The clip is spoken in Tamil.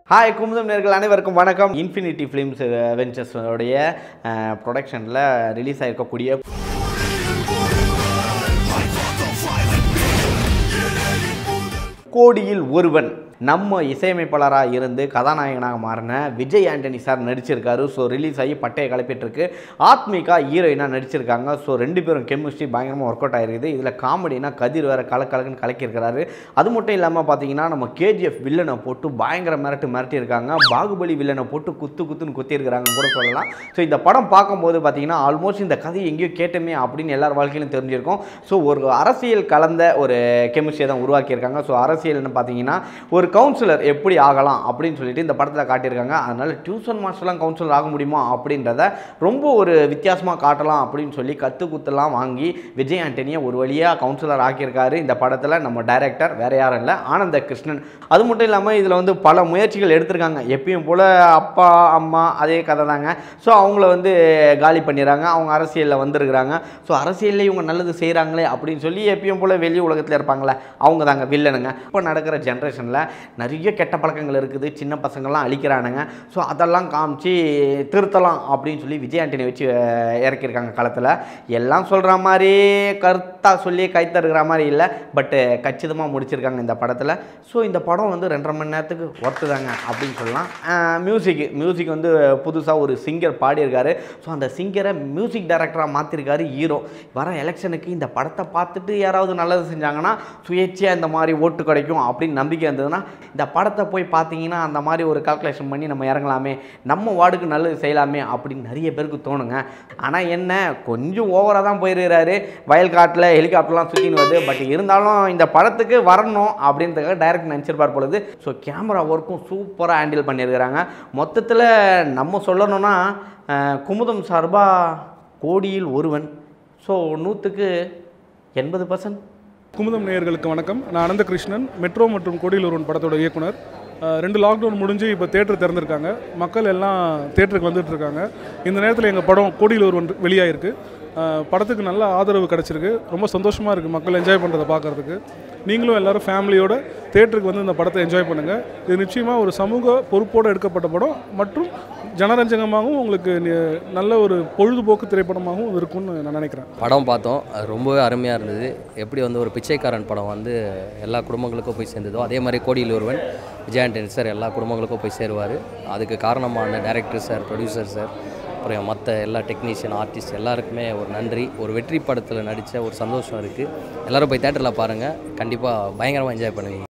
ஹாய் குமுதம் நேர்கள் அனைவருக்கும் வணக்கம் இன்ஃபினிட்டி ஃபிலிம்ஸ் வெஞ்சர்ஸோடைய ப்ரொடக்ஷனில் ரிலீஸ் ஆகிருக்கக்கூடிய கோடியில் ஒருவன் நம்ம இசையமைப்பாளராக இருந்து கதாநாயகனாக மாறின விஜய் ஆண்டனி சார் நடிச்சிருக்காரு ஸோ ரிலீஸ் ஆகி பட்டையை கிளப்பிட்டுருக்கு ஆத்மிகா ஹீரோயினாக நடிச்சிருக்காங்க ஸோ ரெண்டு பேரும் கெமிஸ்ட்ரி பயங்கரமாக ஒர்க் அவுட் ஆயிருக்குது இதில் காமெடினா கதிர் வேறு கலக்கலக்குன்னு கலக்கியிருக்கிறாரு அது மட்டும் இல்லாமல் பார்த்தீங்கன்னா நம்ம கேஜிஎஃப் வில்லனை போட்டு பயங்கர மிரட்டு மிரட்டியிருக்காங்க பாகுபலி வில்லனை போட்டு குத்து குத்துன்னு குத்தியிருக்கிறாங்கன்னு கூட சொல்லலாம் ஸோ இந்த படம் பார்க்கும்போது பார்த்தீங்கன்னா ஆல்மோஸ்ட் இந்த கதையை எங்கேயோ கேட்டமே அப்படின்னு எல்லார் வாழ்க்கையிலும் தெரிஞ்சிருக்கும் ஸோ ஒரு அரசியல் கலந்த ஒரு கெமிஸ்ட்ரியை தான் உருவாக்கியிருக்காங்க ஸோ அரசியல்னு பார்த்தீங்கன்னா ஒரு கவுன்சிலர் எப்படி ஆகலாம் அப்படின்னு சொல்லிட்டு இந்த படத்தில் காட்டியிருக்காங்க அதனால் டியூஷன் மாஸ்டர்லாம் கவுன்சிலர் ஆக முடியுமா அப்படின்றத ரொம்ப ஒரு வித்தியாசமாக காட்டலாம் அப்படின்னு சொல்லி கற்று குத்துலாம் வாங்கி விஜய் ஆண்டனியை ஒரு வழியாக கவுன்சிலர் ஆக்கியிருக்காரு இந்த படத்தில் நம்ம டைரக்டர் வேற யாரும் இல்லை ஆனந்த கிருஷ்ணன் அது மட்டும் இல்லாமல் இதில் வந்து பல முயற்சிகள் எடுத்திருக்காங்க எப்பயும் போல் அப்பா அம்மா அதே கதை தாங்க ஸோ அவங்கள வந்து காலி பண்ணிடுறாங்க அவங்க அரசியலில் வந்திருக்கிறாங்க ஸோ அரசியலில் இவங்க நல்லது செய்கிறாங்களே அப்படின்னு சொல்லி எப்பயும் போல் வெளி உலகத்தில் இருப்பாங்களே அவங்க தாங்க வில்லனுங்க இப்போ நடக்கிற ஜென்ரேஷனில் நிறைய கெட்ட பழக்கங்கள் இருக்குது சின்ன பசங்கள்லாம் அழிக்கிறானுங்க ஸோ அதெல்லாம் காமிச்சு திருத்தலாம் அப்படின்னு சொல்லி விஜய் ஆண்டனி வச்சு அஹ், இறக்கியிருக்காங்க களத்தில் எல்லாம் சொல்கிற மாதிரி கருத்தாக சொல்லி கைத்தருகிற மாதிரி இல்லை பட்டு கச்சிதமாக முடிச்சிருக்காங்க இந்த படத்தில் ஸோ இந்த படம் வந்து ரெண்டரை மணி நேரத்துக்கு ஒர்த்து தாங்க அப்படின்னு சொல்லலாம் மியூசிக் மியூசிக் வந்து புதுசாக ஒரு சிங்கர் பாடியிருக்காரு ஸோ அந்த சிங்கரை மியூசிக் டைரக்டராக மாற்றிருக்காரு ஹீரோ வர எலெக்ஷனுக்கு இந்த படத்தை பார்த்துட்டு யாராவது நல்லது செஞ்சாங்கன்னா சுயேட்சையாக இந்த மாதிரி ஓட்டு கிடைக்கும் அப்படின்னு நம்பிக்கை இருந்ததுன்னா இந்த படத்தை போய் பார்த்தீங்கன்னா அந்த மாதிரி ஒரு கால்குலேஷன் பண்ணி நம்ம இறங்கலாமே நம்ம வார்டுக்கு நல்லது செய்யலாமே அப்படின்னு நிறைய பேருக்கு தோணுங்க ஆனால் என்ன கொஞ்சம் ஓவராக தான் போயிருக்கிறாரு வயல்காட்டில் ஹெலிகாப்டர்லாம் சுற்றின்னு வருது பட் இருந்தாலும் இந்த படத்துக்கு வரணும் அப்படின்றதுக்காக டைரக்ட் நினச்சிருப்பார் பொழுது ஸோ கேமரா ஒர்க்கும் சூப்பராக ஹேண்டில் பண்ணியிருக்கிறாங்க மொத்தத்தில் நம்ம சொல்லணும்னா அஹ், குமுதம் சார்பாக கோடியில் ஒருவன் ஸோ நூற்றுக்கு எண்பது பர்சன்ட் குமுதம் நேயர்களுக்கு வணக்கம் நான் அனந்தகிருஷ்ணன் மெட்ரோ மற்றும் கோடியில் ஒருவன் படத்தோட இயக்குனர் அஹ் ரெண்டு லாக்டவுன் முடிஞ்சு இப்போ தேட்டர் திறந்திருக்காங்க மக்கள் எல்லாம் தேட்டருக்கு வந்துட்டு இருக்காங்க இந்த நேரத்தில் எங்கள் படம் கோடியில் ஒருவன் வெளியாயிருக்கு அஹ் படத்துக்கு நல்ல ஆதரவு கிடச்சிருக்கு ரொம்ப சந்தோஷமாக இருக்குது மக்கள் என்ஜாய் பண்ணுறதை பார்க்குறதுக்கு நீங்களும் எல்லாரும் ஃபேமிலியோட தேட்டருக்கு வந்து இந்த படத்தை என்ஜாய் பண்ணுங்கள் இது நிச்சயமாக ஒரு சமூக பொறுப்போடு எடுக்கப்பட்ட படம் மற்றும் ஜனரஞ்சகமாகவும் உங்களுக்கு நி- நல்ல ஒரு பொழுதுபோக்கு திரைப்படமாகவும் இருக்கும்னு நான் நினைக்கிறேன் படம் பார்த்தோம் அது ரொம்பவே அருமையாக இருந்தது எப்படி வந்து ஒரு பிச்சைக்காரன் படம் வந்து எல்லா குடும்பங்களுக்கும் போய் சேர்ந்ததோ அதே மாதிரி கோடியில் ஒருவன் விஜய் ஆண்டனி சார் எல்லா குடும்பங்களுக்கும் போய் சேருவார் அதுக்கு காரணமான டைரக்டர் சார் ப்ரொடியூசர் சார் அப்புறம் மற்ற எல்லா டெக்னீஷியன் ஆர்டிஸ்ட் எல்லாருக்குமே ஒரு நன்றி ஒரு வெற்றி படத்தில் நடித்த ஒரு சந்தோஷம் இருக்குது எல்லோரும் போய் தேட்டரில் பாருங்கள் கண்டிப்பாக பயங்கரமாக என்ஜாய் பண்ணுவீங்க